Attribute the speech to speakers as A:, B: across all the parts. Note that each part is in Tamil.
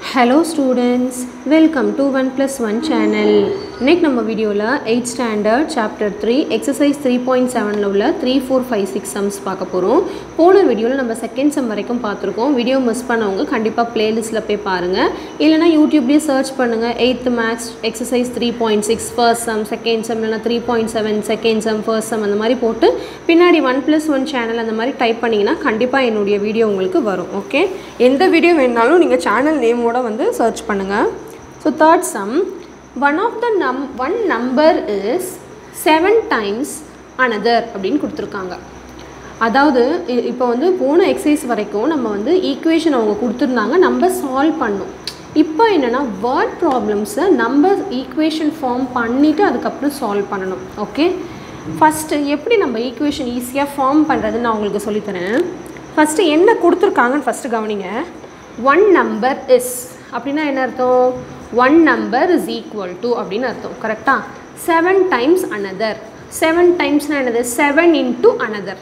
A: hello students welcome to one plus one channel இன்னைக்கு நம்ம வீடியோவில் eight standard chapter three exercise three point செவனில் உள்ள three four five six sums பார்க்க போகிறோம் போன வீடியோவில் நம்ம செகண்ட் சம் வரைக்கும் பார்த்துருக்கோம் வீடியோ மிஸ் பண்ணவங்க கண்டிப்பாக பிளேலிஸ்ட்டில் போய் பாருங்கள் இல்லைனா யூடியூப்லேயே சர்ச் பண்ணுங்கள் eighth maths exercise three point six first sum second sum இல்லைனா three point seven second sum first sum அந்த மாதிரி போட்டு பின்னாடி ஒன் ப்ளஸ் ஒன் சேனல் அந்த மாதிரி டைப் பண்ணிங்கன்னா கண்டிப்பாக என்னுடைய வீடியோ உங்களுக்கு வரும் ஓகே எந்த வீடியோ வேணுனாலும் நீங்கள் சேனல் நேமோட வந்து சர்ச் பண்ணுங்கள் so third sum one of the நம் one number is seven times another அப்படின்னு கொடுத்துருக்காங்க அதாவது இ- இப்போ வந்து போன எக்ஸசைஸ் வரைக்கும் நம்ம வந்து ஈக்குவேஷன் அவங்க கொடுத்துருந்தாங்க நம்ம சால்வ் பண்ணோம் இப்போ என்னென்னா வேர்ட் ப்ராப்ளம்ஸை நம்ம ஈக்குவேஷன் ஃபார்ம் பண்ணிவிட்டு அதுக்கப்புறம் சால்வ் பண்ணணும் ஓகே ஃபஸ்ட்டு எப்படி நம்ம ஈக்குவேஷன் ஈஸியாக ஃபார்ம் பண்ணுறதுன்னு நான் உங்களுக்கு சொல்லித்தரேன் ஃபஸ்ட்டு என்ன கொடுத்துருக்காங்கன்னு ஃபஸ்ட்டு கவனிங்க ஒன் நம்பர் இஸ் அப்படின்னா என்ன அர்த்தம் one number is equal to அப்படின்னு அர்த்தம் கரெக்டாக செவன் டைம்ஸ் அனதர் செவன் டைம்ஸ்னால் என்னது செவன் இன்ட்டு அனதர்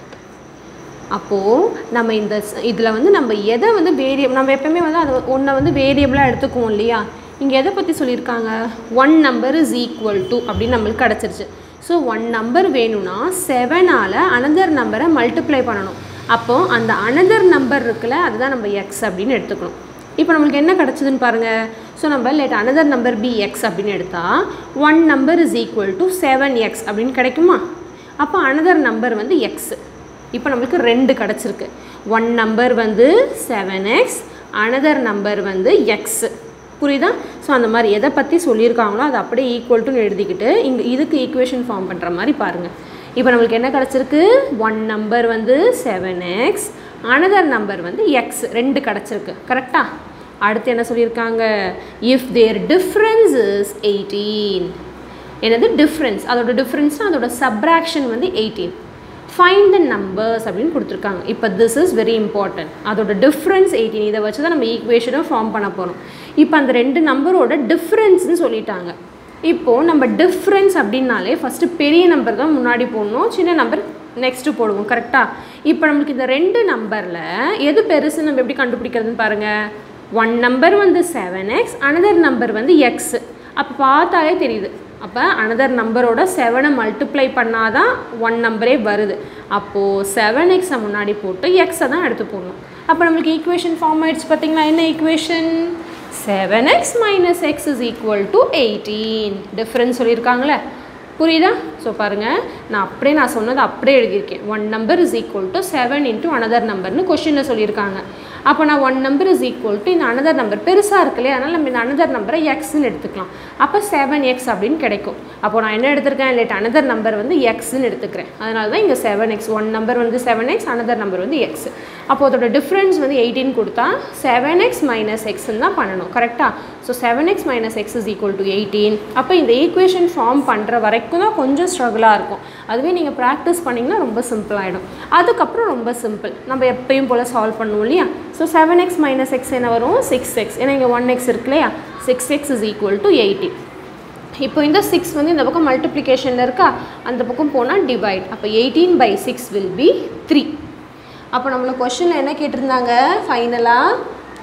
A: அப்போது நம்ம இந்த இதில் வந்து நம்ம எதை வந்து வேரியபிள் நம்ம எப்பவுமே வந்து அதை ஒன்றை வந்து வேரியபிளாக எடுத்துக்குவோம் இல்லையா இங்கே எதை பற்றி சொல்லியிருக்காங்க one number is equal to அப்படின்னு நம்மளுக்கு கிடச்சிருச்சு ஸோ ஒன் நம்பர் வேணும்னா செவனால் அனதர் நம்பரை மல்டிப்ளை பண்ணணும் அப்போது அந்த அனதர் நம்பர் இருக்குல்ல அதுதான் நம்ம எக்ஸ் அப்படின்னு எடுத்துக்கணும் இப்போ நம்மளுக்கு என்ன கிடச்சிதுன்னு பாருங்கள் ஸோ நம்ம let another number be x அப்படின்னு எடுத்தால் one number is equal to seven x அப்படின்னு கிடைக்குமா அப்போ அனதர் நம்பர் வந்து எக்ஸ் இப்போ நம்மளுக்கு ரெண்டு கிடச்சிருக்கு ஒன் நம்பர் வந்து செவன் எக்ஸ் அனதர் நம்பர் வந்து எக்ஸ் புரியுதா ஸோ அந்த மாதிரி எதை பற்றி சொல்லியிருக்காங்களோ அதை அப்படியே ஈக்குவல் டு எழுதிக்கிட்டு இங்கே இதுக்கு ஈக்குவேஷன் ஃபார்ம் பண்ணுற மாதிரி பாருங்கள் இப்போ நம்மளுக்கு என்ன கிடச்சிருக்கு ஒன் நம்பர் வந்து செவன் எக்ஸ் அனதர் நம்பர் வந்து எக்ஸ் ரெண்டு கிடச்சிருக்கு கரெக்டாக அடுத்து என்ன சொல்லியிருக்காங்க if their difference is eighteen என்னது டிஃப்ரென்ஸ் அதோட டிஃப்ரென்ஸ்னால் அதோட சப்ராக்ஷன் வந்து எயிட்டீன் ஃபைண்ட் த நம்பர்ஸ் அப்படின்னு கொடுத்துருக்காங்க இப்போ திஸ் இஸ் வெரி இம்பார்ட்டன்ட் அதோட டிஃப்ரென்ஸ் எயிட்டீன் இதை வச்சு தான் நம்ம ஈக்குவேஷனும் ஃபார்ம் பண்ண போகிறோம் இப்போ அந்த ரெண்டு நம்பரோட டிஃப்ரென்ஸ்னு சொல்லிட்டாங்க இப்போது நம்ம டிஃப்ரென்ஸ் அப்படின்னாலே ஃபஸ்ட்டு பெரிய நம்பர் தான் முன்னாடி போடணும் சின்ன நம்பர் நெக்ஸ்ட்டு போடுவோம் கரெக்டாக இப்போ நம்மளுக்கு இந்த ரெண்டு நம்பரில் எது பெருசு நம்ம எப்படி கண்டுபிடிக்கிறதுன்னு பாருங்கள் ஒன் நம்பர் வந்து செவன் எக்ஸ் அனதர் நம்பர் வந்து எக்ஸ் அப்போ பார்த்தாலே தெரியுது அப்போ அனதர் நம்பரோட செவனை மல்டிப்ளை பண்ணாதான் ஒன் நம்பரே வருது அப்போது செவன் எக்ஸை முன்னாடி போட்டு எக்ஸை தான் எடுத்து போடணும் அப்போ நம்மளுக்கு ஈக்குவேஷன் ஃபார்ம் ஆயிடுச்சு பார்த்தீங்களா என்ன equation seven x minus x is equal to eighteen difference சொல்லியிருக்காங்களே புரியுதா ஸோ பாருங்கள் நான் அப்படியே நான் சொன்னது அப்படியே எழுதியிருக்கேன் one number is equal to seven into another நம்பர்னு கொஷினில் சொல்லியிருக்காங்க அப்போ நான் one number is equal to இந்த அனதர் நம்பர் பெருசாக இருக்கு இல்லையா அதனால் நம்ம இந்த அனதர் நம்பரை எக்ஸ்ன்னு எடுத்துக்கலாம் அப்போ செவன் எக்ஸ் அப்படின்னு கிடைக்கும் அப்போ நான் என்ன எடுத்திருக்கேன் லேட் அனதர் நம்பர் வந்து எக்ஸ்ன்னு எடுத்துக்கிறேன் அதனால தான் இங்கே செவன் எக்ஸ் ஒன் நம்பர் வந்து செவன் எக்ஸ் அனதர் நம்பர் வந்து எக்ஸ் அப்போ அதோட டிஃப்ரென்ஸ் வந்து எயிட்டின் கொடுத்தா செவன் எக்ஸ் மைனஸ் எக்ஸ்ன்னு தான் பண்ணணும் கரெக்டாக so seven x minus x is equal to eighteen அப்போ இந்த ஈக்குவேஷன் ஃபார்ம் பண்ணுற வரைக்கும் தான் கொஞ்சம் ஸ்ட்ரகிளாக இருக்கும் அதுவே நீங்கள் ப்ராக்டிஸ் பண்ணிங்கன்னா ரொம்ப சிம்பிள் ஆகிடும் அதுக்கப்புறம் ரொம்ப சிம்பிள் நம்ம எப்பயும் போல் சால்வ் பண்ணுவோம் இல்லையா so seven x minus x என்ன வரும் சிக்ஸ் எக்ஸ் ஏன்னா இங்கே ஒன் எக்ஸ் இருக்கு இல்லையா six x is equal to eighteen இப்போ இந்த சிக்ஸ் வந்து இந்த பக்கம் மல்டிப்ளிகேஷனில் இருக்கா அந்த பக்கம் போனால் டிவைட் அப்போ eighteen by six will be three அப்போ நம்மளை கொஷனில் என்ன கேட்டிருந்தாங்க ஃபைனலாக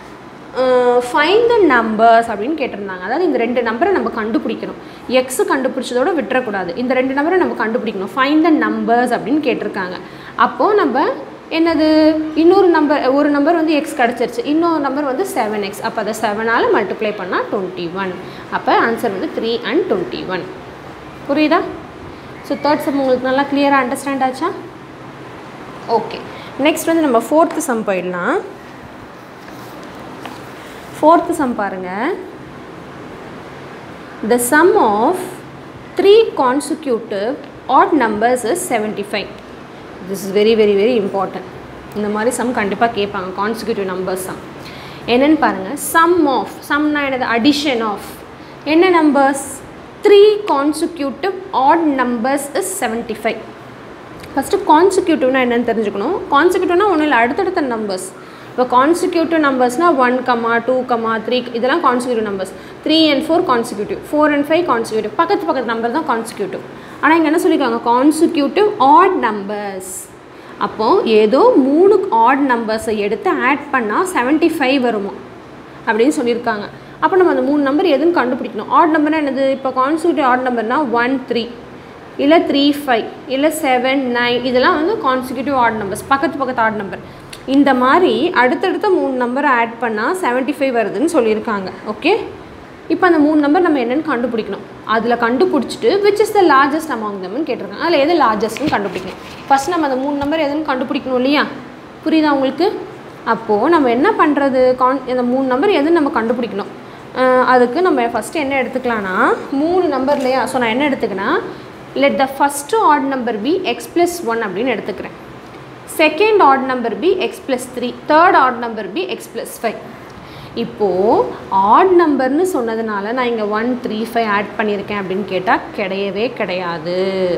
A: ஃபைன் த நம்பர்ஸ் அப்படின்னு கேட்டிருந்தாங்க அதாவது இந்த ரெண்டு நம்பரை நம்ம கண்டுபிடிக்கணும் எக்ஸ் கண்டுபிடிச்சதோட விட்டுறக்கூடாது இந்த ரெண்டு நம்பரை நம்ம கண்டுபிடிக்கணும் ஃபைன் த நம்பர்ஸ் அப்படின்னு கேட்டிருக்காங்க அப்போது நம்ம என்னது இன்னொரு நம்பர் ஒரு நம்பர் வந்து எக்ஸ் கிடச்சிருச்சு இன்னொரு நம்பர் வந்து செவன் எக்ஸ் அப்போ அதை செவனால் மல்டிப்ளை பண்ணால் டுவெண்ட்டி ஒன் அப்போ ஆன்சர் வந்து த்ரீ அண்ட் டுவெண்ட்டி ஒன் புரியுதா ஸோ தேர்ட் சம் உங்களுக்கு நல்லா கிளியராக அண்டர்ஸ்டாண்ட் ஆச்சா ஓகே நெக்ஸ்ட் வந்து நம்ம ஃபோர்த்து சம் போயிடலாம் ஃபோர்த்து சம் பாருங்கள் the sum of three consecutive odd numbers is seventy five this is very very very important இந்த மாதிரி சம் கண்டிப்பாக கேட்பாங்க கான்சிக்யூட்டிவ் நம்பர்ஸ் சம் என்னென்னு பாருங்கள் சம் ஆஃப் சம்னா என்னது அடிஷன் ஆஃப் என்ன numbers three consecutive odd numbers is seventy five first கான்சிக்யூட்டிவ்னா என்னன்னு தெரிஞ்சுக்கணும் கான்சிக்யூட்டிவ்னா ஒன்றும் இல்லை அடுத்தடுத்த நம்பர்ஸ் இப்போ கான்சிக்யூட்டிவ் நம்பர்ஸ்னால் one comma two comma three இதெல்லாம் consecutive numbers three and four consecutive four and five consecutive பக்கத்து பக்கத்து நம்பர் தான் கான்சிக்யூட்டிவ் ஆனால் இங்கே என்ன சொல்லியிருக்காங்க கான்சிக்யூட்டிவ் ஆட் நம்பர்ஸ் அப்போது ஏதோ மூணு ஆட் நம்பர்ஸை எடுத்து ஆட் பண்ணால் செவன்ட்டி ஃபைவ் வருமா அப்படின்னு சொல்லியிருக்காங்க அப்போ நம்ம அந்த மூணு நம்பர் எதுன்னு கண்டுபிடிக்கணும் ஆட் நம்பர்னா என்னது இப்போ கான்ஸ்டியூட்டிவ் ஆட் நம்பர்னா ஒன் த்ரீ இல்லை த்ரீ ஃபைவ் இல்லை செவன் நைன் இதெல்லாம் வந்து கான்சிக்யூட்டிவ் ஆட் நம்பர்ஸ் பக்கத்து பக்கத்து ஆட் நம்பர் இந்த மாதிரி அடுத்தடுத்த மூணு நம்பரை ஆட் பண்ணால் செவன்ட்டி ஃபைவ் வருதுன்னு சொல்லியிருக்காங்க ஓகே இப்போ அந்த மூணு நம்பர் நம்ம என்னென்னு கண்டுபிடிக்கணும் அதில் கண்டுபிடிச்சிட்டு which is the largest among தம்னு கேட்டிருக்காங்க அதில் எது லார்ஜஸ்ட்னு கண்டுபிடிக்கணும் ஃபஸ்ட் நம்ம அந்த மூணு நம்பர் எதுன்னு கண்டுபிடிக்கணும் இல்லையா புரியுதா உங்களுக்கு அப்போது நம்ம என்ன பண்ணுறது கான் இந்த மூணு நம்பர் எதுன்னு நம்ம கண்டுபிடிக்கணும் அஹ் அதுக்கு நம்ம ஃபஸ்ட்டு என்ன எடுத்துக்கலாம்னா மூணு நம்பர் இல்லையா ஸோ நான் என்ன எடுத்துக்கிறேன்னா let the first odd number be x plus one அப்படின்னு எடுத்துக்கிறேன் second odd number be x plus three third odd number be x plus five இப்போது ஆட் நம்பர்னு சொன்னதுனால நான் இங்கே ஒன் த்ரீ ஃபைவ் ஆட் பண்ணியிருக்கேன் அப்படின்னு கேட்டால் கிடையவே கிடையாது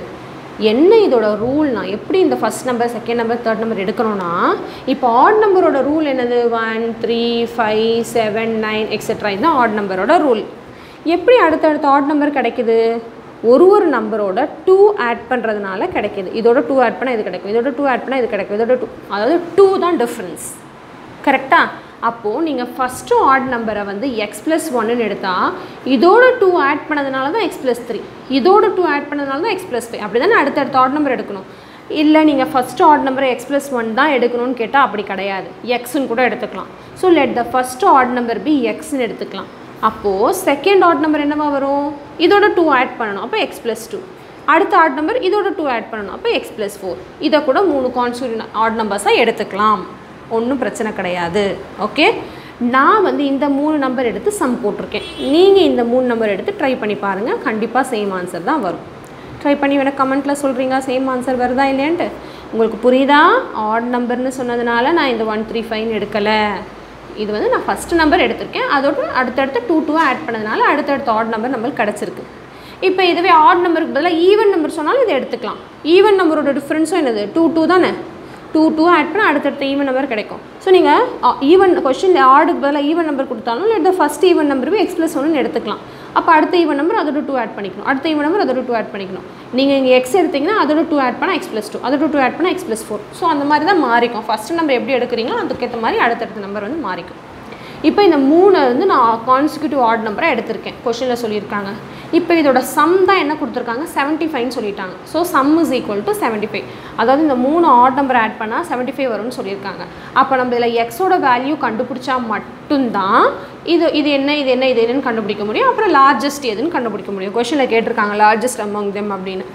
A: என்ன இதோட ரூல்னா எப்படி இந்த first number second number third number எடுக்கணும்னா இப்போ ஆட் நம்பரோட ரூல் என்னது one three five seven nine etcetera இதுதான் ஆட் நம்பரோட ரூல் எப்படி அடுத்தடுத்த ஆட் நம்பர் கிடைக்குது ஒரு ஒரு நம்பரோட டூ ஆட் பண்ணுறதுனால கிடைக்கிது இதோட டூ ஆட் பண்ணால் இது கிடைக்கும் இதோட டூ ஆட் பண்ணால் இது கிடைக்கும் இதோட டூ அதாவது டூ தான் டிஃப்ரென்ஸ் கரெக்டாக அப்போது நீங்கள் ஃபஸ்ட்டு ஆட் நம்பரை வந்து எக்ஸ் ப்ளஸ் ஒன்னு எடுத்தால் இதோட டூ ஆட் பண்ணதுனால தான் எக்ஸ் ப்ளஸ் த்ரீ இதோட டூ ஆட் பண்ணதுனால தான் எக்ஸ் ப்ளஸ் ஃபைவ் அப்படி தானே அடுத்தடுத்த ஆட் நம்பர் எடுக்கணும் இல்லை நீங்கள் ஃபஸ்ட்டு ஆட் நம்பரை எக்ஸ் ப்ளஸ் ஒன் தான் எடுக்கணும்னு கேட்டால் அப்படி கிடையாது எக்ஸ்ன்னு கூட எடுத்துக்கலாம் so let the first odd number be எக்ஸ்ன்னு எடுத்துக்கலாம் அப்போது செகண்ட் ஆட் நம்பர் என்னவா வரும் இதோட டூ ஆட் பண்ணணும் அப்போ எக்ஸ் ப்ளஸ் டூ அடுத்த ஆட் நம்பர் இதோட டூ ஆட் பண்ணணும் அப்போ எக்ஸ் ப்ளஸ் ஃபோர் இதை கூட மூணு கான்ஸ்டியூட் ஆட் நம்பர்ஸாக எடுத்துக்கலாம் ஒன்றும் பிரச்சனை கிடையாது ஓகே நான் வந்து இந்த மூணு நம்பர் எடுத்து சம் போட்டிருக்கேன் நீங்கள் இந்த மூணு நம்பர் எடுத்து ட்ரை பண்ணி பாருங்கள் கண்டிப்பாக சேம் ஆன்சர் தான் வரும் ட்ரை பண்ணி வேணால் கமெண்ட்டில் சொல்கிறீங்க சேம் ஆன்சர் வருதா இல்லையான்ட்டு உங்களுக்கு புரியுதா ஆட் நம்பர்னு சொன்னதுனால நான் இந்த ஒன் த்ரீ ஃபைவ்னு எடுக்கலை இது வந்து நான் ஃபஸ்ட்டு நம்பர் எடுத்திருக்கேன் அதோட அடுத்தடுத்த டூ டூ ஆட் பண்ணதுனால அடுத்தடுத்த ஆட் நம்பர் நம்மளுக்கு கிடச்சிருக்கு இப்போ இதுவே ஆட் நம்பருக்கு பதிலாக ஈவன் நம்பர் சொன்னாலும் இதை எடுத்துக்கலாம் ஈவன் நம்பரோட டிஃப்ரென்ஸும் என்னது டூ டூ தானே டூ டூ ஆட் பண்ணால் அடுத்தடுத்த ஈவன் நம்பர் கிடைக்கும் ஸோ நீங்கள் ஈவன் கொஷின் ஆடுக்கு பதிலாக ஈவன் நம்பர் கொடுத்தாலும் இல்லை first even number x plus ஒன்று எடுத்துக்கலாம் அப்போ அடுத்த ஈவன் நம்பர் அதோட டூ ஆட் பண்ணிக்கணும் அடுத்த ஈவன் நம்பர் அதோட டூ ஆட் பண்ணிக்கணும் நீங்கள் இங்கே எக்ஸ் எடுத்தீங்கன்னா அதோட டூ ஆட் பண்ணால் எக்ஸ் ப்ளஸ் டூ அதோட டூ ஆட் பண்ணால் எக்ஸ் ப்ளஸ் ஃபோர் ஸோ அந்த மாதிரி தான் மாறிக்கும் ஃபஸ்ட் நம்பர் எப்படி எடுக்கிறீங்களோ அதுக்கேற்ற மாதிரி அடுத்தடுத்த நம்பர் வந்து மாறிக்கும் இப்போ இந்த மூணு வந்து நான் கான்சிக்யூட்டிவ் ஆட் நம்பராக எடுத்திருக்கேன் கொஷனில் சொல்லியிருக்காங்க இப்போ இதோட சம் தான் என்ன கொடுத்துருக்காங்க செவன்ட்டி ஃபைவ்னு சொல்லிட்டாங்க so sum is equal to seventy five அதாவது இந்த மூணு ஆட் நம்பர் ஆட் பண்ணால் செவன்ட்டி ஃபைவ் வரும்னு சொல்லியிருக்காங்க அப்போ நம்ம இதில் எக்ஸோட வேல்யூ கண்டுபிடிச்சா மட்டும்தான் இது இது என்ன இது என்ன இது என்னன்னு கண்டுபிடிக்க முடியும் அப்புறம் லார்ஜஸ்ட் எதுன்னு கண்டுபிடிக்க முடியும் கொஷனில் கேட்டிருக்காங்க லார்ஜஸ்ட் அமௌங் தெம் அப்படின்னு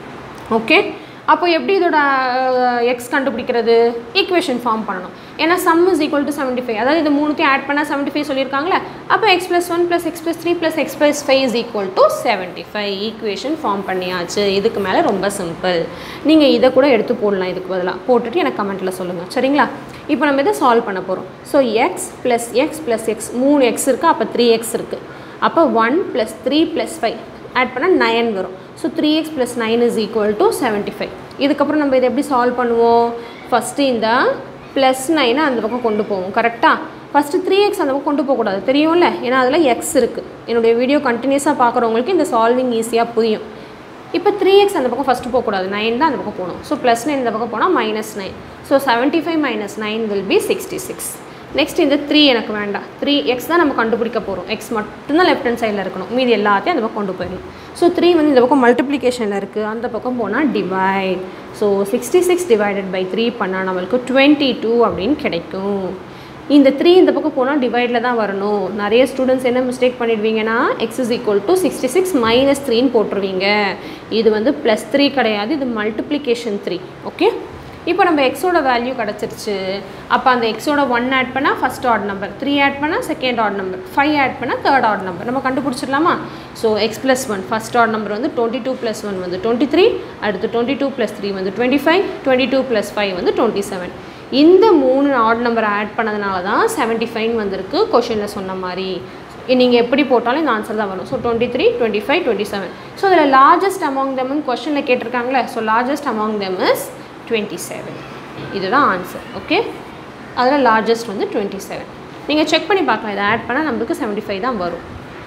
A: ஓகே அப்போ எப்படி இதோட எக்ஸ் கண்டுபிடிக்கிறது ஈக்குவேஷன் ஃபார்ம் பண்ணணும் ஏன்னா sum is equal to seventy five அதாவது இது மூணுத்தையும் ஆட் பண்ணால் செவன்ட்டி ஃபைவ் சொல்லியிருக்காங்களே அப்போ x plus one plus x plus three plus x plus five is equal to seventy five equation form பண்ணியாச்சு இதுக்கு மேலே ரொம்ப சிம்பிள் நீங்கள் இதை கூட எடுத்து போடலாம் இதுக்கு பதிலாக போட்டுட்டு எனக்கு கமெண்ட்டில் சொல்லுங்கள் சரிங்களா இப்போ நம்ம இதை சால்வ் பண்ண போகிறோம் so x plus x plus x மூணு எக்ஸ் இருக்குது அப்போ த்ரீ எக்ஸ் இருக்குது அப்போ one plus three plus five add பண்ணால் நைன் வரும் so three x plus nine is equal to seventy five இதுக்கப்புறம் நம்ம இதை எப்படி சால்வ் பண்ணுவோம் ஃபஸ்ட்டு இந்த ப்ளஸ் நைனை அந்த பக்கம் கொண்டு போவோம் கரெக்டாக ஃபஸ்ட்டு த்ரீ எக்ஸ் அந்த பக்கம் கொண்டு போகக்கூடாது தெரியும்ல ஏன்னா அதில் எக்ஸ் இருக்குது என்னுடைய வீடியோ கண்டினியூஸாக பார்க்குறவங்களுக்கு இந்த சால்விங் ஈஸியாக புரியும் இப்போ த்ரீ எக்ஸ் அந்த பக்கம் ஃபஸ்ட்டு போகக்கூடாது நைன் தான் அந்த பக்கம் போகணும் ஸோ ப்ளஸ் நைன் இந்த பக்கம் போனால் minus nine so seventy five minus nine will be sixty six next இந்த த்ரீ எனக்கு வேண்டாம் த்ரீ எக்ஸ் தான் நம்ம கண்டுபிடிக்க போகிறோம் எக்ஸ் மட்டும்தான் லெஃப்ட் ஹேண்ட் சைடில் இருக்கணும் மீதி எல்லாத்தையும் அந்த பக்கம் கொண்டு போயிடணும் ஸோ த்ரீ வந்து இந்த பக்கம் மல்டிப்ளிகேஷனில் இருக்குது அந்த பக்கம் போனால் divide so sixty six divided by three பண்ணால் நம்மளுக்கு டுவெண்ட்டி டூ அப்படின்னு கிடைக்கும் இந்த த்ரீ இந்த பக்கம் போனால் டிவைடில் தான் வரணும் நிறைய ஸ்டூடெண்ட்ஸ் என்ன மிஸ்டேக் பண்ணிடுவீங்கன்னா x is equal to sixty six minus த்ரீன்னு போட்டுருவீங்க இது வந்து ப்ளஸ் த்ரீ கிடையாது இது மல்டிப்ளிகேஷன் த்ரீ ஓகே இப்போ நம்ம எக்ஸோட வேல்யூ கிடச்சிருச்சு அப்போ அந்த எக்ஸோட ஒன் ஆட் பண்ணால் first odd number three add பண்ணால் second odd number five add பண்ணால் தேர்ட் ஆட் நம்பர் நம்ம கண்டுபிடிச்சிடலாமா so x plus one first odd number வந்து டுவெண்ட்டி டூ ப்ளஸ் ஒன் வந்து டுவெண்ட்டி த்ரீ அடுத்து டுவெண்ட்டி டூ ப்ளஸ் த்ரீ வந்து twenty five twenty two plus five வந்து டுவெண்ட்டி செவன் இந்த மூணு ஆட் நம்பர் ஆட் பண்ணதுனால தான் செவன்ட்டி ஃபைவ் வந்திருக்கு கொஷனில் சொன்ன மாதிரி நீங்கள் எப்படி போட்டாலும் இந்த ஆன்சர் தான் வரும் so twenty three twenty five twenty seven so அதில் லார்ஜஸ்ட் அமௌங் தெம்னு கொஷனில் கேட்டிருக்காங்களே so largest among them is twenty seven இதுதான் ஆன்சர் ஓகே அதில் லார்ஜஸ்ட் வந்து டுவெண்ட்டி செவன் நீங்கள் செக் பண்ணி பார்க்கலாம் இதை ஆட் பண்ணால் நம்மளுக்கு செவன்ட்டி ஃபைவ் தான் வரும்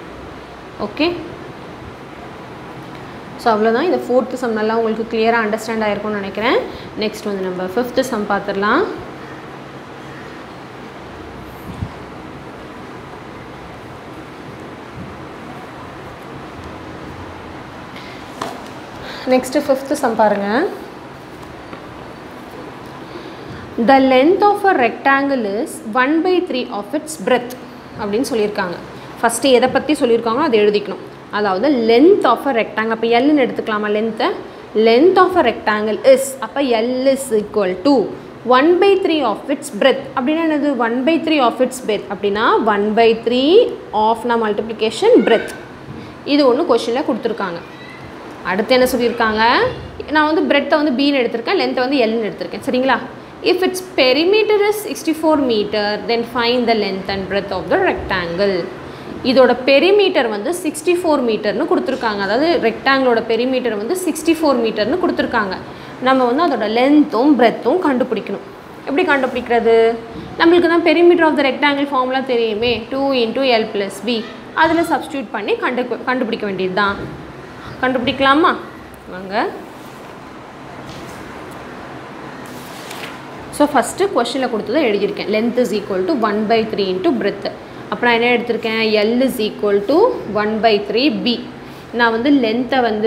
A: ஓகே ஸோ அவ்வளோதான் இந்த ஃபோர்த்து சம் நல்லா உங்களுக்கு கிளியராக அண்டர்ஸ்டாண்ட் ஆகிருக்கும்னு நினைக்கிறேன் நெக்ஸ்ட் வந்து நம்ம ஃபிஃப்த்து சம் பார்த்துடலாம் நெக்ஸ்ட்டு ஃபிஃப்த்து சம் பாருங்கள் the length of a rectangle is one by three of its breadth அப்படின்னு சொல்லியிருக்காங்க ஃபஸ்ட்டு எதை பற்றி சொல்லியிருக்காங்களோ அதை எழுதிக்கணும் அதாவது லென்த் ஆஃப் அ ரெக்டாங்கிள் அப்போ எல்லுன்னு எடுத்துக்கலாமா லென்த்தை length of a rectangle is அப்போ l is equal to one by three of its breadth அப்படின்னா என்னது one by three of its breadth அப்படின்னா ஒன் பை த்ரீ ஆஃப்னா மல்டிப்ளிகேஷன் பிரெத் இது ஒன்று கொஷினில் கொடுத்துருக்காங்க அடுத்து என்ன சொல்லியிருக்காங்க நான் வந்து பிரெட்டை வந்து பீன்னு எடுத்திருக்கேன் லென்த்தை வந்து எல்னு எடுத்திருக்கேன் சரிங்களா if its perimeter is sixty four metre then find the length and breadth of the rectangle இதோட பெரிமீட்டர் வந்து சிக்ஸ்டி ஃபோர் மீட்டர்னு கொடுத்துருக்காங்க அதாவது ரெக்டாங்கிளோட பெரிமீட்டர் வந்து சிக்ஸ்டி ஃபோர் மீட்டர்னு கொடுத்துருக்காங்க நம்ம வந்து அதோட லென்த்தும் பிரெத்தும் கண்டுபிடிக்கணும் எப்படி கண்டுபிடிக்கிறது நம்மளுக்கு தான் perimeter of the rectangle formula தெரியுமே two into l plus b அதில் சப்ஸ்டியூட் பண்ணி கண்டு கண்டுபிடிக்க வேண்டியது தான் கண்டுபிடிக்கலாமா வாங்க ஸோ ஃபஸ்ட்டு கொஷனில் கொடுத்ததை எழுதியிருக்கேன் length is equal to one by three into breadth அப்புறம் நான் என்ன எடுத்திருக்கேன் l is equal to one by three b நான் வந்து லென்த்தை வந்து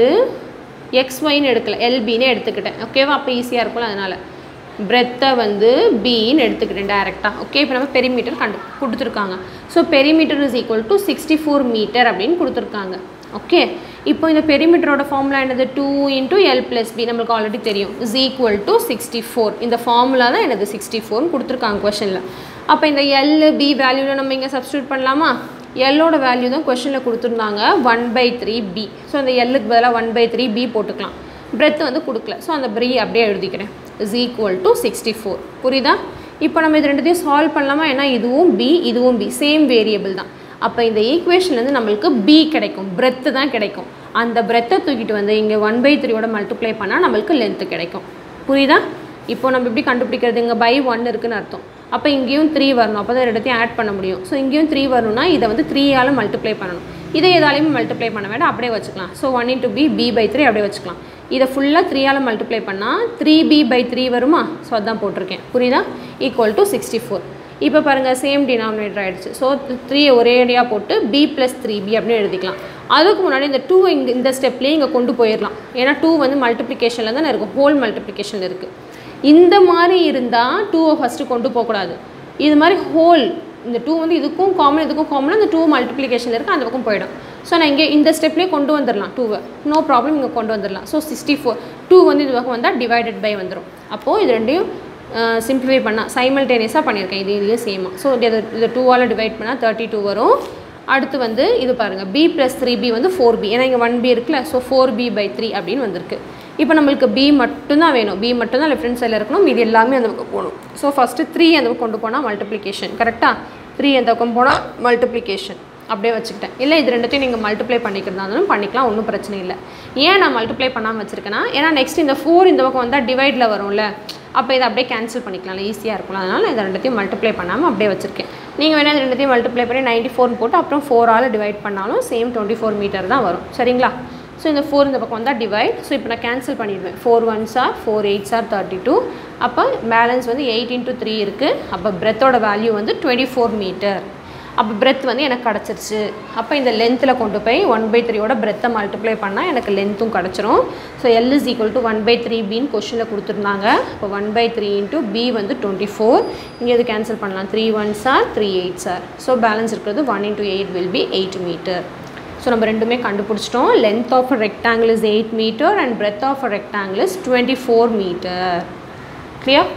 A: எக்ஸ் ஒய்னு எடுக்கல எல்பின்னு எடுத்துக்கிட்டேன் ஓகேவா அப்போ ஈஸியாக இருக்கும்ல அதனால் பிரெத்தை வந்து பின்னு எடுத்துக்கிட்டேன் டேரெக்டாக ஓகே இப்போ நம்ம பெரிமீட்டர் கண்டு கொடுத்துருக்காங்க so perimeter is equal to sixty four metre அப்படின்னு கொடுத்துருக்காங்க ஓகே இப்போ இந்த பெரிமீட்டரோட ஃபார்முலா என்னது two into l plus b நம்மளுக்கு ஆல்ரெடி தெரியும் is equal to sixty four இந்த ஃபார்முலா தான் எனது சிக்ஸ்டி ஃபோர்னு கொடுத்துருக்காங்க கொஷனில் அப்போ இந்த எல் பி வேல்யூவில் நம்ம இங்கே சப்ஸ்டியூட் பண்ணலாமா எல்லோட வேல்யூ தான் கொஷனில் கொடுத்துருந்தாங்க one by three b so அந்த எல்லுக்கு பதிலாக ஒன் பை த்ரீ பி போட்டுக்கலாம் பிரெத் வந்து கொடுக்கல ஸோ அந்த ப்ரீ அப்படியே எழுதிக்கிறேன் is equal to sixty four புரியுதா இப்போ நம்ம இது ரெண்டுத்தையும் சால்வ் பண்ணலாமா ஏன்னா இதுவும் பி இதுவும் பி சேம் வேரியபிள் தான் அப்போ இந்த ஈக்குவேஷன்லேருந்து நம்மளுக்கு பி கிடைக்கும் பிரெத்து தான் கிடைக்கும் அந்த பிரெத்தை தூக்கிட்டு வந்து இங்கே ஒன் பை த்ரீயோட மல்டிப்ளை பண்ணால் நம்மளுக்கு லென்த்து கிடைக்கும் புரியுதா இப்போ நம்ம எப்படி கண்டுபிடிக்கிறது இங்கே பை ஒன் இருக்குன்னு அர்த்தம் அப்போ இங்கேயும் த்ரீ வரணும் அப்போ தான் ரெண்டுத்தையும் ஆட் பண்ண முடியும் ஸோ இங்கேயும் த்ரீ வரணும்னா இதை வந்து த்ரீயால் மல்டிப்ளை பண்ணணும் இதை எதாலையும் மல்டிப்ளை பண்ண வேண்டாம் அப்படியே வச்சுக்கலாம் so one into b b by three அப்படியே வச்சுக்கலாம் இதை ஃபுல்லாக த்ரீயால் மல்டிப்ளை பண்ணால் த்ரீ பி பை த்ரீ வருமா ஸோ அதான் போட்டிருக்கேன் புரியுதா ஈக்குவல் டு சிக்ஸ்டி ஃபோர் இப்போ பாருங்கள் சேம் டினாமினேட்டர் ஆகிடுச்சு ஸோ த்ரீ ஒரே அடியாக போட்டு பி ப்ளஸ் த்ரீ பி அப்படின்னு எழுதிக்கலாம் அதுக்கு முன்னாடி இந்த டூ இங்கே இந்த ஸ்டெப்லேயே இங்கே கொண்டு போயிடலாம் ஏன்னா டூ வந்து மல்டிப்ளிகேஷனில் தானே இருக்கும் ஹோல் மல்டிப்ளிகேஷனில் இருக்குது இந்த மாதிரி இருந்தால் டூவை ஃபஸ்ட்டு கொண்டு போகக்கூடாது இது மாதிரி ஹோல் இந்த டூ வந்து இதுக்கும் காமன் இதுக்கும் காமனாக இந்த டூ மல்டிப்ளிகேஷனில் இருக்குது அந்த பக்கம் போயிடும் ஸோ நான் இங்கே இந்த ஸ்டெப்லேயே கொண்டு வந்துடலாம் டூவை நோ ப்ராப்ளம் இங்கே கொண்டு வந்துடலாம் ஸோ சிக்ஸ்டி ஃபோர் டூ வந்து இது பக்கம் வந்தால் டிவைடட் பை வந்துடும் அப்போது இது ரெண்டையும் சிம்பிளிஃபை பண்ணால் சைமல்டேனியஸாக பண்ணியிருக்கேன் இது இதையும் சேமாக ஸோ இது இது டூவால் டிவைட் பண்ணால் தேர்ட்டி டூ வரும் அடுத்து வந்து இது பாருங்கள் பி ப்ளஸ் த்ரீ பி வந்து ஃபோர் பி ஏன்னா இங்கே ஒன் பி இருக்குல்ல so four b by three அப்படின்னு வந்திருக்கு இப்போ நம்மளுக்கு பி மட்டும்தான் வேணும் பி மட்டும்தான் லெஃப்ட் ஹேண்ட் சைடில் இருக்கணும் இது எல்லாமே அந்த பக்கம் போகணும் ஸோ ஃபஸ்ட்டு த்ரீ அந்த பக்கம் கொண்டு போனால் மல்டிப்ளிகேஷன் கரெக்டாக த்ரீ அந்த பக்கம் போனால் மல்டிப்ளிகேஷன் அப்படியே வச்சுக்கிட்டேன் இல்லை இது ரெண்டுத்தையும் நீங்கள் மல்டிப்ளை பண்ணிக்கிறதா இருந்தாலும் பண்ணிக்கலாம் ஒன்றும் பிரச்சனை இல்லை ஏன் நான் மல்டிப்ளை பண்ணாமல் வச்சுருக்கேன்னா ஏன்னா நெக்ஸ்ட் இந்த ஃபோர் இந்த பக்கம் வந்தால் டிவைடில் வரும்ல அப்போ இதை அப்படியே கேன்சல் பண்ணிக்கலாம் ஈஸியாக இருக்கும் அதனால் இதை ரெண்டுத்தையும் மல்டிப்ளை பண்ணாமல் அப்படியே வச்சுருக்கேன் நீங்கள் வேணால் இது ரெண்டுத்தையும் மல்டிப்ளை பண்ணி நைன்ட்டி ஃபோர்னு போட்டு அப்புறம் ஃபோரால் டிவைட் பண்ணாலும் சேம் டுவெண்ட்டி ஃபோர் மீட்டர் தான் வரும் சரிங்களா ஸோ இந்த ஃபோர் இந்த பக்கம் வந்தால் டிவைட் ஸோ இப்போ நான் கேன்சல் பண்ணிடுவேன் four ones are four eights are thirty two அப்போ பேலன்ஸ் வந்து எயிட் இன்ட்டு த்ரீ இருக்குது அப்போ பிரெத்தோட வேல்யூ வந்து டுவெண்ட்டி ஃபோர் மீட்டர் அப்போ பிரெத் வந்து எனக்கு கிடச்சிருச்சு அப்போ இந்த லென்த்தில் கொண்டு போய் ஒன் பை த்ரீயோட பிரெத்தை மல்டிப்ளை பண்ணால் எனக்கு லென்த்தும் கிடச்சிரும் so l is equal to one by three பின்னு கொஷனில் கொடுத்துருந்தாங்க இப்போ one by three into b வந்து டுவெண்ட்டி ஃபோர் இங்கே இது கேன்சல் பண்ணலாம் த்ரீ ஒன் சார் த்ரீ எயிட் சார் ஸோ பேலன்ஸ் இருக்கிறது one into eight will be eight metre so நம்ம ரெண்டுமே கண்டுபிடிச்சிட்டோம் length of a rectangle is eight metre and breadth of a rectangle is twenty four metre clear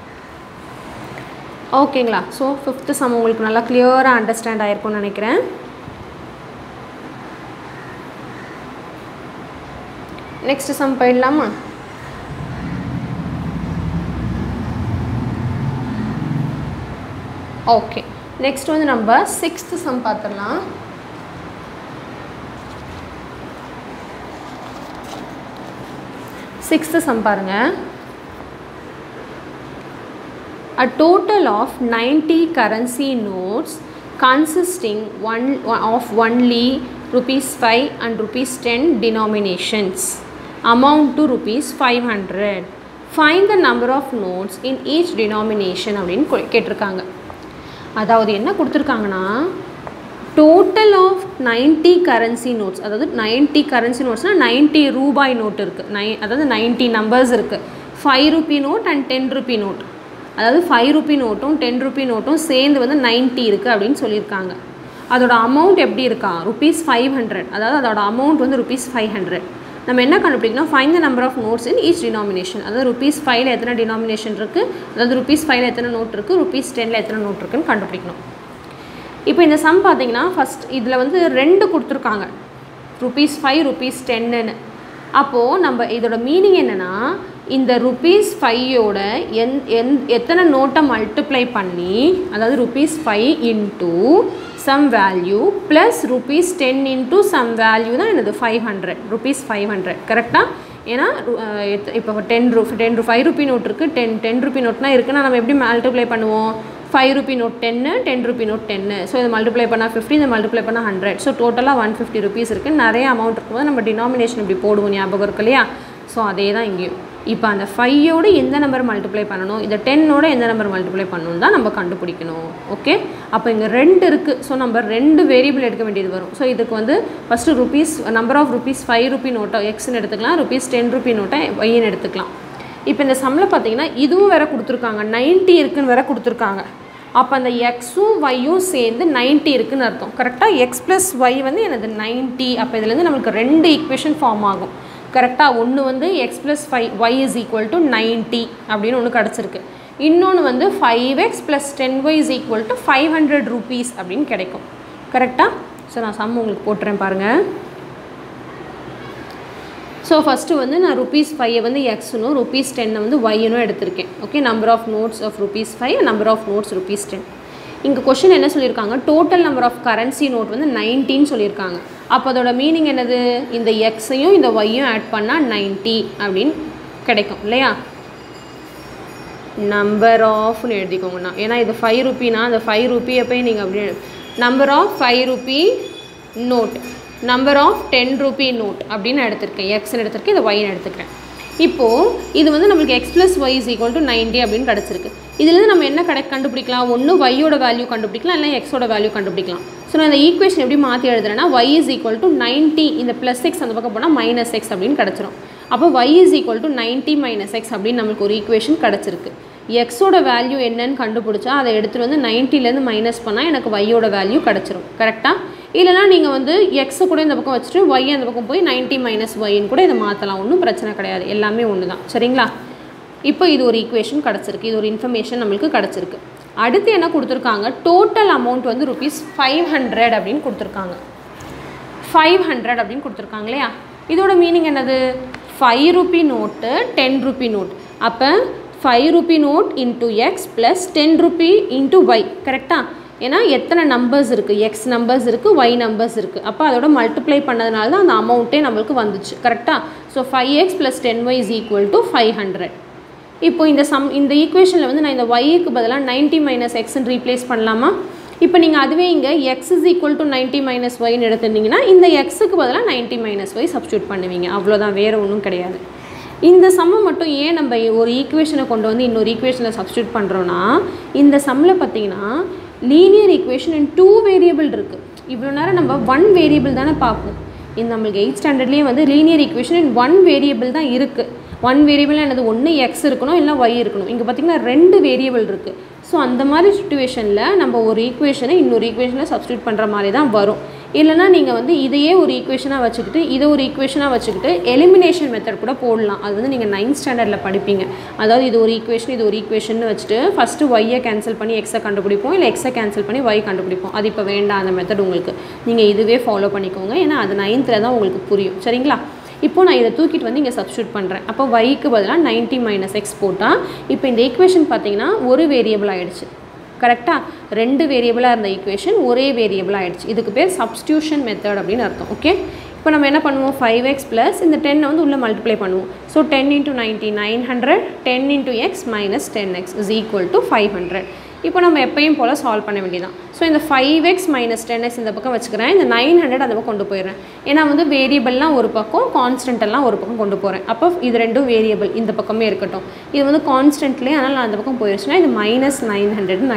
A: ஓகேங்களா ஸோ ஃபிஃப்த்து சம் உங்களுக்கு நல்லா கிளியராக அண்டர்ஸ்டாண்ட் ஆகிருக்கும்னு நினைக்கிறேன் நெக்ஸ்ட் சம் போயிடலாமா ஓகே நெக்ஸ்ட் வந்து நம்ம சிக்ஸ்த்து சம் பார்த்துடலாம் சிக்ஸ்த்து சம் பாருங்கள் a total of 90 currency notes consisting one of only rupees 5 and rupees 10 denominations amount to rupees 500 find the number of notes in each denomination அப்படின்னு கொ- கேட்டிருக்காங்க அதாவது என்ன கொடுத்துருக்காங்கன்னா total of ninety currency notes அதாவது நைன்ட்டி கரன்சி நோட்ஸ்னால் நைன்ட்டி ரூபாய் நோட் இருக்குது நை அதாவது நைன்ட்டி நம்பர்ஸ் இருக்குது five rupee note and ten rupee note அதாவது ஃபைவ் ருபி நோட்டும் டென் ருபி நோட்டும் சேர்ந்து வந்து நைன்ட்டி இருக்குது அப்படின்னு சொல்லியிருக்காங்க அதோட அமௌண்ட் எப்படி இருக்கா ருபீஸ் ஃபைவ் ஹண்ட்ரட் அதாவது அதோட அமௌண்ட் வந்து ருபீஸ் ஃபைவ் ஹண்ட்ரட் நம்ம என்ன கண்டுபிடிக்கணும் find the number of notes in each denomination அதாவது ருபீஸ் ஃபைவ்ல எத்தனை டினாமினேஷன் இருக்குது அதாவது ருபீஸ் ஃபைவ்ல எத்தனை நோட் இருக்குது ருபீஸ் டென்னில் எத்தனை நோட் இருக்குன்னு கண்டுபிடிக்கணும் இப்போ இந்த சம் பார்த்தீங்கன்னா ஃபஸ்ட் இதில் வந்து ரெண்டு கொடுத்துருக்காங்க ருபீஸ் ஃபைவ் ருபீஸ் டென்னுன்னு அப்போது நம்ம இதோட மீனிங் என்னென்னா இந்த ருபீஸ் ஃபையோட எந் எந் எத்தனை நோட்டை மல்டிப்ளை பண்ணி அதாவது rupees five into some value plus rupees ten into some value தான் எனது five hundred rupees five hundred கரெக்டாக ஏன்னா இப்போ டென் ரூ டென் ரூ ஃபைவ் ருபி நோட் இருக்குது டென் டென் ருபி நோட்னா இருக்குன்னா நம்ம எப்படி மல்டிப்ளை பண்ணுவோம் ஃபைவ் ருபி நோட் டென்னு டென் ருபி நோட் டென்னு ஸோ இதை மல்டிப்ளை பண்ணால் ஃபிஃப்டி இதை மல்டிப்ளை பண்ணால் ஹண்ட்ரட் ஸோ டோட்டலாக ஒன் ஃபிஃப்டி ருபீஸ் இருக்குது நிறைய அமௌண்ட் இருக்கும்போது நம்ம டினாமினேஷன் இப்படி போடுவோம் ஞாபகம் இருக்கு இல்லையா ஸோ அதே தான் இங்கேயும் இப்போ அந்த ஃபையோடு எந்த நம்பர் மல்டிப்ளை பண்ணணும் இந்த டென்னோட எந்த நம்பர் மல்டிப்ளை பண்ணணும் தான் நம்ம கண்டுபிடிக்கணும் ஓகே அப்போ இங்கே ரெண்டு இருக்குது ஸோ நம்ம ரெண்டு வேரியபிள் எடுக்க வேண்டியது வரும் ஸோ இதுக்கு வந்து first rupees number of rupees five rupee நோட்டை எக்ஸ்னு எடுத்துக்கலாம் ருபீஸ் டென் ருபி நோட்டை ஒய்ன்னு எடுத்துக்கலாம் இப்போ இந்த சம்மில் பார்த்தீங்கன்னா இதுவும் வேற கொடுத்துருக்காங்க நைன்ட்டி இருக்குன்னு வேற கொடுத்துருக்காங்க அப்போ அந்த எக்ஸும் ஒய்யும் சேர்ந்து நைன்ட்டி இருக்குன்னு அர்த்தம் கரெக்டாக எக்ஸ் ப்ளஸ் ஒய் வந்து எனது நைன்ட்டி அப்போ இதுலேருந்து நம்மளுக்கு ரெண்டு ஈக்குவேஷன் ஃபார்ம் ஆகும் கரெக்டாக ஒன்று வந்து x plus five y is equal to ninety அப்படின்னு ஒன்று கிடச்சிருக்கு இன்னொன்று வந்து five x plus ten y is equal to five hundred rupees அப்படின்னு கிடைக்கும் கரெக்டாக ஸோ நான் சம் உங்களுக்கு போட்டுறேன் பாருங்கள் ஸோ ஃபஸ்ட்டு வந்து நான் ருபீஸ் ஃபைவை வந்து எக்ஸ்னும் ருபீஸ் டென்னை வந்து ஒய்னும் எடுத்திருக்கேன் okay number of notes of rupees five number of notes rupees ten இங்கே கொஷின் என்ன சொல்லியிருக்காங்க total number of currency note வந்து நைன்டீன் சொல்லியிருக்காங்க அப்போ அதோட மீனிங் என்னது இந்த எக்ஸையும் இந்த ஒய்யும் ஆட் பண்ணால் நைன்ட்டி அப்படின்னு கிடைக்கும் இல்லையா நம்பர் ஆஃப்னு எழுதிக்கோங்கண்ணா ஏன்னா இது ஃபைவ் ருபீனா அந்த ஃபைவ் ருப்பியை போய் நீங்கள் அப்படியே number of five rupee note number of ten rupee note அப்படின்னு நான் எடுத்திருக்கேன் எக்ஸ்னு எடுத்திருக்கேன் இதை ஒய்னு எடுத்துக்கிறேன் இப்போது இது வந்து நம்மளுக்கு x plus y is equal to ninety அப்படின்னு கிடச்சிருக்கு இதுலேருந்து நம்ம என்ன கடை கண்டுபிடிக்கலாம் ஒன்று ஒய்யோட வேல்யூ கண்டுபிடிக்கலாம் இல்லை எக்ஸோட வேல்யூ கண்டுபிடிக்கலாம் ஸோ நான் இந்த ஈக்குவேஷன் எப்படி மாற்றி எழுதுறேன்னா y is equal to ninety இந்த ப்ளஸ் எக்ஸ் அந்த பக்கம் போனால் மைனஸ் எக்ஸ் அப்படின்னு கிடச்சிரும் அப்போ y is equal to ninety minus x அப்படின்னு நம்மளுக்கு ஒரு ஈக்குவேஷன் கிடச்சிருக்கு எக்ஸோட வேல்யூ என்னன்னு கண்டுபிடிச்சா அதை எடுத்துகிட்டு வந்து நைன்ட்டிலேருந்து மைனஸ் பண்ணால் எனக்கு ஒய்யோட வேல்யூ கிடச்சிரும் கரெக்டாக இல்லைனா நீங்கள் வந்து எக்ஸை கூட இந்த பக்கம் வச்சுட்டு ஒய் அந்த பக்கம் போய் நைன்ட்டி மைனஸ் ஒய்ன்னு கூட இதை மாற்றலாம் ஒன்றும் பிரச்சனை கிடையாது எல்லாமே ஒன்று தான் சரிங்களா இப்போ இது ஒரு ஈக்குவேஷன் கிடச்சிருக்கு இது ஒரு இன்ஃபர்மேஷன் நம்மளுக்கு கிடச்சிருக்கு அடுத்து என்ன கொடுத்துருக்காங்க டோட்டல் அமௌண்ட் வந்து ருபீஸ் ஃபைவ் ஹண்ட்ரட் அப்படின்னு கொடுத்துருக்காங்க ஃபைவ் ஹண்ட்ரட் அப்படின்னு கொடுத்துருக்காங்க இல்லையா இதோட மீனிங் என்னது five rupee note ten rupee note அப்போ five rupee note into x plus ten rupee into y கரெக்டாக ஏன்னா எத்தனை நம்பர்ஸ் இருக்குது எக்ஸ் நம்பர்ஸ் இருக்குது ஒய் நம்பர்ஸ் இருக்குது அப்போ அதோட மல்டிப்ளை பண்ணதுனால தான் அந்த அமௌண்ட்டே நம்மளுக்கு வந்துச்சு கரெக்டாக so five x plus ten y is equal to five hundred இப்போ இந்த சம் இந்த ஈக்குவேஷனில் வந்து நான் இந்த ஒய்க்கு பதிலாக நைன்ட்டி மைனஸ் எக்ஸ்ன்னு ரீப்ளேஸ் பண்ணலாமா இப்போ நீங்கள் அதுவே இங்கே x is equal to ninety minus ஒய்னு எடுத்துருந்தீங்கன்னா இந்த எக்ஸுக்கு பதிலாக நைன்ட்டி மைனஸ் ஒய் சப்ஸ்டியூட் பண்ணுவீங்க அவ்வளோதான் வேறு ஒன்றும் கிடையாது இந்த சம்மை மட்டும் ஏன் நம்ம ஒரு ஈக்குவேஷனை கொண்டு வந்து இன்னொரு ஈக்குவேஷனில் சப்ஸ்டியூட் பண்ணுறோன்னா இந்த சம்மில் பார்த்தீங்கன்னா linear equation in two variable இருக்குது இவ்வளோ நேரம் நம்ம ஒன் வேரியபிள் தானே பார்ப்போம் இந்த நம்மளுக்கு எயிட் ஸ்டாண்டர்ட்லேயே வந்து linear equation in one variable தான் இருக்குது ஒன் வேரியபிள் என்னது ஒன்று எக்ஸ் இருக்கணும் இல்லை ஒய் இருக்கணும் இங்கே பார்த்தீங்கன்னா ரெண்டு வேரியபிள் இருக்குது ஸோ அந்த மாதிரி சுச்சுவேஷனில் நம்ம ஒரு ஈக்குவேஷனை இன்னொரு ஈக்குவேஷனை சப்ஸ்டியூட் பண்ணுற மாதிரி தான் வரும் இல்லைனா நீங்கள் வந்து இதையே ஒரு ஈக்குவேஷனாக வச்சுக்கிட்டு இதை ஒரு ஈக்குவேஷனாக வச்சுக்கிட்டு எலிமினேஷன் மெத்தட் கூட போடலாம் அது வந்து நீங்கள் நைன்த் ஸ்டாண்டர்டில் படிப்பீங்க அதாவது இது ஒரு ஈக்குவேஷன் இது ஒரு ஈக்குவேஷன் வச்சுட்டு ஃபஸ்ட்டு ஒய்யை கேன்சல் பண்ணி எக்ஸை கண்டுபிடிப்போம் இல்லை எக்ஸை கேன்சல் பண்ணி ஒய் கண்டுபிடிப்போம் அது இப்போ வேண்டாம் அந்த மெத்தட் உங்களுக்கு நீங்கள் இதுவே ஃபாலோ பண்ணிக்கோங்க ஏன்னா அது நைன்த்தில் தான் உங்களுக்கு புரியும் சரிங்களா இப்போ நான் இதை தூக்கிட்டு வந்து இங்கே சப்ஸ்டியூட் பண்ணுறேன் அப்போ ஒய்க்கு பதிலாக நைன்ட்டி மைனஸ் எக்ஸ் போட்டால் இப்போ இந்த ஈக்குவேஷன் பார்த்தீங்கன்னா ஒரு வேரியபிள் ஆகிடுச்சு கரெக்டாக ரெண்டு வேரியபிளாக இருந்த ஈக்குவேஷன் ஒரே வேரியபிள் ஆகிடுச்சு இதுக்கு பேர் சப்ஸ்டியூஷன் மெத்தட் அப்படின்னு அர்த்தம் ஓகே இப்போ நம்ம என்ன பண்ணுவோம் ஃபைவ் எக்ஸ் ப்ளஸ் இந்த டென்னை வந்து உள்ளே மல்டிப்ளை பண்ணுவோம் so ten into ninety nine hundred ten into x minus ten x is equal to five hundred இப்போ நம்ம எப்பயும் போல் சால்வ் பண்ண வேண்டியதான் ஸோ இந்த five x minus ten x இந்த பக்கம் வச்சுக்கிறேன் இந்த நைன் ஹண்ட்ரட் அந்த பக்கம் கொண்டு போயிடுறேன் ஏன்னா வந்து வேரியபிள்லாம் ஒரு பக்கம் கான்ஸ்டன்ட் எல்லாம் ஒரு பக்கம் கொண்டு போகிறேன் அப்போ இது ரெண்டும் வேரியபிள் இந்த பக்கமே இருக்கட்டும் இது வந்து கான்ஸ்டன்ட்லேயே அதனால் நான் அந்த பக்கம் போயிடுச்சுன்னா இது மைனஸ் நைன் ஹண்ட்ரட்னு ஆகிடும்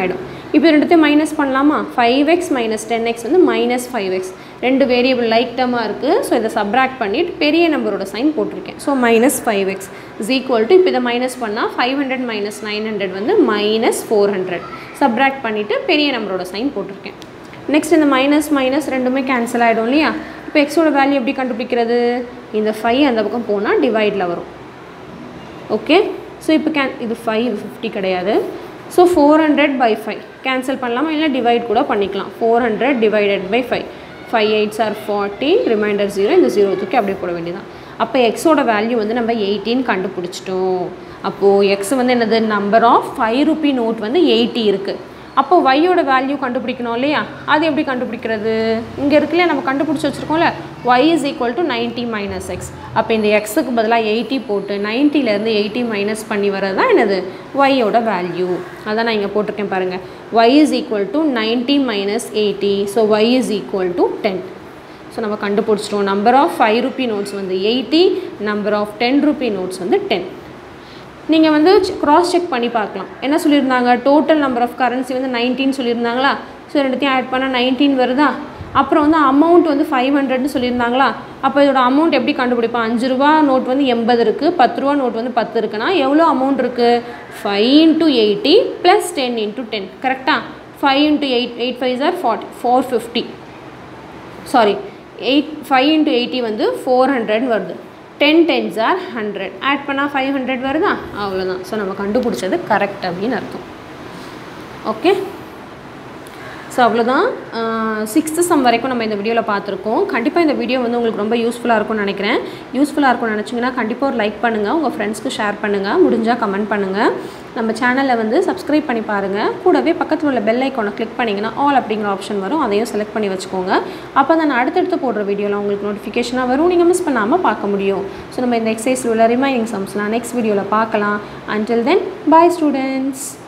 A: இப்போ ரெண்டுத்தையும் மைனஸ் பண்ணலாமா five x minus ten x வந்து மைனஸ் ஃபைவ் எக்ஸ் ரெண்டு வேரியபிள் லைக் டேர்மாக இருக்குது ஸோ இதை சப்ராக்ட் பண்ணிவிட்டு பெரிய நம்பரோட சைன் போட்டிருக்கேன் so minus five x is equal to இப்போ இதை மைனஸ் பண்ணால் five hundred minus nine hundred வந்து மைனஸ் ஃபோர் ஹண்ட்ரட் சப்ராக்ட் பண்ணிவிட்டு பெரிய நம்பரோட சைன் போட்டிருக்கேன் நெக்ஸ்ட் இந்த மைனஸ் மைனஸ் ரெண்டுமே கேன்சல் ஆகிடும் இல்லையா இப்போ எக்ஸோட வேல்யூ எப்படி கண்டுபிடிக்கிறது இந்த ஃபைவ் அந்த பக்கம் போனால் டிவைடில் வரும் ஓகே ஸோ இப்போ கேன் இது ஃபைவ் ஃபிஃப்டி கிடையாது so four hundred by five cancel பண்ணலாமா இல்லை டிவைட் கூட பண்ணிக்கலாம் four hundred divided by five five eights are forty remainder zero இந்த ஜீரோ தூக்கி அப்படியே போட வேண்டியதான் அப்போ எக்ஸோட வேல்யூ வந்து நம்ம எயிட்டின் கண்டுபிடிச்சிட்டோம் அப்போது எக்ஸ் வந்து என்னது number of five rupee note வந்து எயிட்டி இருக்குது அப்போ ஒய்யோட வேல்யூ கண்டுபிடிக்கணும் இல்லையா அது எப்படி கண்டுபிடிக்கிறது இங்கே இருக்குல்ல நம்ம கண்டுபிடிச்சி வச்சுருக்கோம்ல y is equal to ninety minus x அப்போ இந்த எக்ஸுக்கு பதிலாக எயிட்டி போட்டு நைன்ட்டிலேருந்து எயிட்டி மைனஸ் பண்ணி வர்றது தான் என்னது ஒய்யோட வேல்யூ அதான் நான் இங்கே போட்டிருக்கேன் பாருங்கள் y is equal to ninety minus eighty so y is equal to ten so நம்ம கண்டுபிடிச்சிட்டோம் number of five rupee notes வந்து eighty number of ten rupee notes வந்து டென் நீங்கள் வந்து க்ராஸ் செக் பண்ணி பார்க்கலாம் என்ன சொல்லியிருந்தாங்க டோட்டல் நம்பர் ஆஃப் கரன்சி வந்து நைன்டீன் சொல்லியிருந்தாங்களா ஸோ ரெண்டுத்தையும் ஆட் பண்ணால் நைன்டீன் வருதா அப்புறம் வந்து அமௌண்ட் வந்து ஃபைவ் ஹண்ட்ரட்னு சொல்லியிருந்தாங்களா அப்போ இதோட அமௌண்ட் எப்படி கண்டுபிடிப்போம் அஞ்சு ரூபா நோட் வந்து எண்பது இருக்குது பத்து ரூபா நோட் வந்து பத்து இருக்குன்னா எவ்வளோ அமௌண்ட் இருக்குது five into eighty plus ten into ten கரெக்டாக five into eight eight five are forty four fifty sorry eight five into eighty வந்து ஃபோர் ஹண்ட்ரட் வருது ten tens are hundred add பண்ணால் ஃபைவ் ஹண்ட்ரட் வருதா அவ்வளோதான் ஸோ நம்ம கண்டுபிடிச்சது கரெக்ட் அப்படின்னு அர்த்தம் ஓகே ஸோ அவ்வளோதான் சிக்ஸ்த்து சம் வரைக்கும் நம்ம இந்த வீடியோவில் பார்த்துருக்கோம் கண்டிப்பாக இந்த வீடியோ வந்து உங்களுக்கு ரொம்ப யூஸ்ஃபுல்லாக இருக்கும்னு நினைக்கிறேன் யூஸ்ஃபுல்லாக இருக்கும்னு நினச்சிங்கன்னா கண்டிப்பாக ஒரு லைக் பண்ணுங்கள் உங்கள் ஃப்ரெண்ட்ஸ்க்கு ஷேர் பண்ணுங்கள் முடிஞ்சால் கமெண்ட் பண்ணுங்கள் நம்ம சேனலில் வந்து சப்ஸ்கிரைப் பண்ணி பாருங்கள் கூடவே பக்கத்தில் உள்ள பெல் ஐக்கானை கிளிக் பண்ணிங்கன்னா ஆல் அப்படிங்கிற ஆப்ஷன் வரும் அதையும் செலக்ட் பண்ணி வச்சுக்கோங்க அப்போ தான் நான் அடுத்தடுத்து போடுற வீடியோவில் உங்களுக்கு நோட்டிஃபிகேஷனாக வரும் நீங்கள் மிஸ் பண்ணாமல் பார்க்க முடியும் ஸோ நம்ம இந்த எக்ஸசைஸில் உள்ள ரிமைனிங் சம்ஸ்லாம் நெக்ஸ்ட் வீடியோவில் பார்க்கலாம் அன்டில் தென் பாய் ஸ்டூடெண்ட்ஸ்